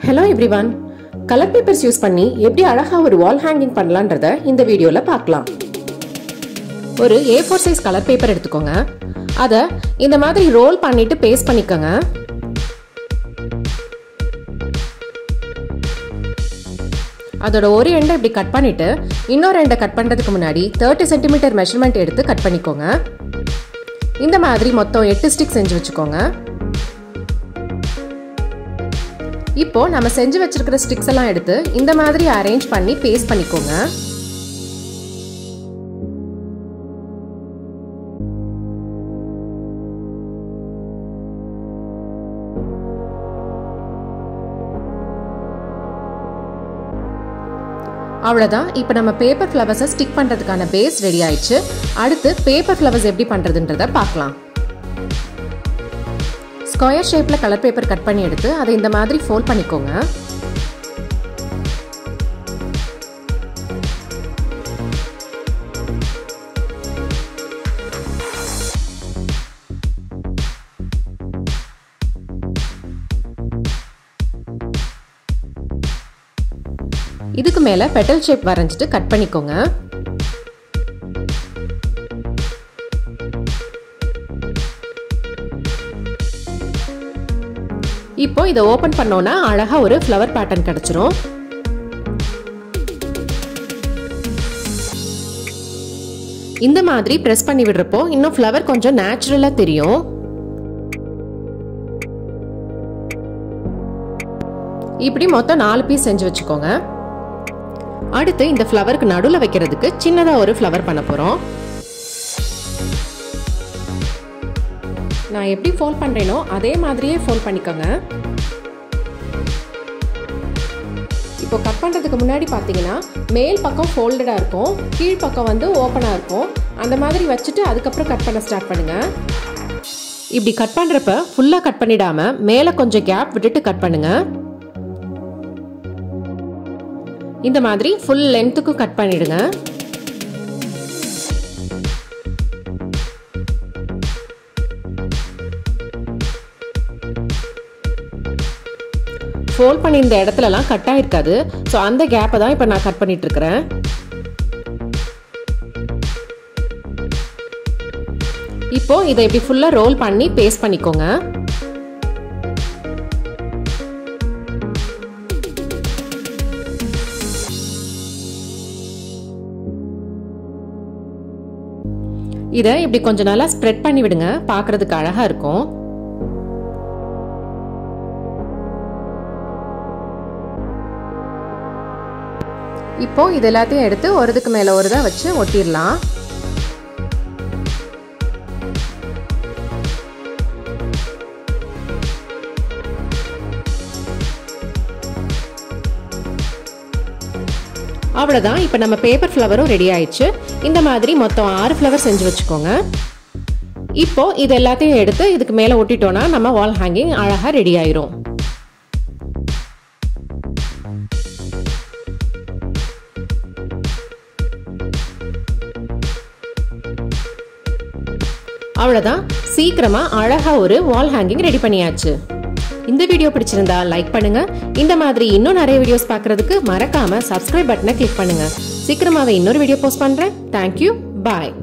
hello everyone colour papers use பண்ணி எப்படி அழகா ஒரு வால் ஹேங்கிங் பண்ணலான்றத இந்த வீடியோல பார்க்கலாம் ஒரு A four size colour paper எடுத்துக்கோங்க அதை இந்த மாதிரி ரோல் பண்ணிட்டு பேஸ்ட் பண்ணிக்கோங்க அதோட ஒரு எண்டை இப்படி கட் பண்ணிட்டு இன்னொரு எண்டை கட் பண்ணுறதுக்கு முன்னாடி தேர்ட்டி சென்டிமீட்டர் மெஷர்மெண்ட் எடுத்து கட் பண்ணிக்கோங்க இந்த மாதிரி மொத்தம் எட்டு ஸ்டிக் செஞ்சு வச்சுக்கோங்க இப்போ நம்ம செஞ்சு வச்சிருக்கிற ஸ்டிக்ஸ் எல்லாம் எடுத்து இந்த மாதிரி அரேஞ்ச் பண்ணி பேஸ்ட் பண்ணிக்கோங்க அவ்வளோதான் இப்போ நம்ம பேப்பர் ஃப்ளவர்ஸை ஸ்டிக் பண்ணுறதுக்கான பேஸ் ரெடி ஆயிடுச்சு அடுத்து பேப்பர் ஃப்ளவர்ஸ் எப்படி பண்ணுறதுன்றத பார்க்கலாம் ஸ்கொயர் ஷேப்பில் கலர் பேப்பர் கட் பண்ணி எடுத்து அதை இந்த மாதிரி ஃபோல்ட் பண்ணிக்கோங்க இதுக்கு மேலே பெட்டல் ஷேப் வரைஞ்சிட்டு கட் பண்ணிக்கோங்க இப்போ இதை ஓப்பன் பண்ணோன்னா அழகா ஒரு ஃப்ளவர் பேட்டர்ன் கிடைச்சிரும் இந்த மாதிரி ப்ரெஸ் பண்ணி விடுறப்போ இன்னும் ஃப்ளவர் கொஞ்சம் நேச்சுரலாக தெரியும் இப்படி மொத்தம் நாலு பீஸ் செஞ்சு வச்சுக்கோங்க அடுத்து இந்த ஃப்ளவருக்கு நடுவில் வைக்கிறதுக்கு சின்னதாக ஒரு ஃப்ளவர் பண்ண போகிறோம் நான் எப்படி ஃபோல்ட் பண்ணுறேனோ அதே மாதிரியே ஃபோல்ட் பண்ணிக்கோங்க இப்போ கட் பண்ணுறதுக்கு முன்னாடி பார்த்தீங்கன்னா மேல் பக்கம் ஃபோல்டடாக இருக்கும் கீழ் பக்கம் வந்து ஓப்பனாக இருக்கும் அந்த மாதிரி வச்சுட்டு அதுக்கப்புறம் கட் பண்ண ஸ்டார்ட் பண்ணுங்கள் இப்படி கட் பண்ணுறப்ப ஃபுல்லாக கட் பண்ணிடாம மேலே கொஞ்சம் கேப் விட்டுட்டு கட் பண்ணுங்கள் இந்த மாதிரி ஃபுல் லென்த்துக்கும் கட் பண்ணிடுங்க ஃபோல்ட் பண்ணியிருந்த இடத்துலலாம் கட் ஆயிருக்காது ஸோ அந்த கேப்பை தான் இப்போ நான் கட் பண்ணிட்டு இருக்கிறேன் இப்போ இதை இப்படி ஃபுல்லாக ரோல் பண்ணி பேஸ்ட் பண்ணிக்கோங்க இதை இப்படி கொஞ்சம் நல்லா ஸ்ப்ரெட் பண்ணி விடுங்க பார்க்கறதுக்கு அழகா இருக்கும் இப்போ இது எல்லாத்தையும் எடுத்து ஒரு இதுக்கு மேல ஒரு இதை வச்சு ஒட்டிடலாம் அவ்வளோதான் இப்போ நம்ம பேப்பர் ஃப்ளவரும் ரெடி ஆயிடுச்சு இந்த மாதிரி மொத்தம் ஆறு ஃப்ளவர் செஞ்சு வச்சுக்கோங்க இப்போ இது எல்லாத்தையும் எடுத்து இதுக்கு மேலே ஒட்டிட்டோன்னா நம்ம வால் ஹேங்கிங் அழகாக ரெடி ஆயிரும் அவ்வளோதான் சீக்கிரமாக அழகாக ஒரு வால் ஹேங்கிங் ரெடி பண்ணியாச்சு இந்த வீடியோ பிடிச்சிருந்தா லைக் பண்ணுங்க இந்த மாதிரி இன்னும் நிறைய வீடியோஸ் பார்க்கறதுக்கு மறக்காம சப்ஸ்கிரைப் பட்டனை கிளிக் பண்ணுங்க சீக்கிரமாவே இன்னொரு வீடியோ போஸ்ட் பண்றேன் தேங்க்யூ பாய்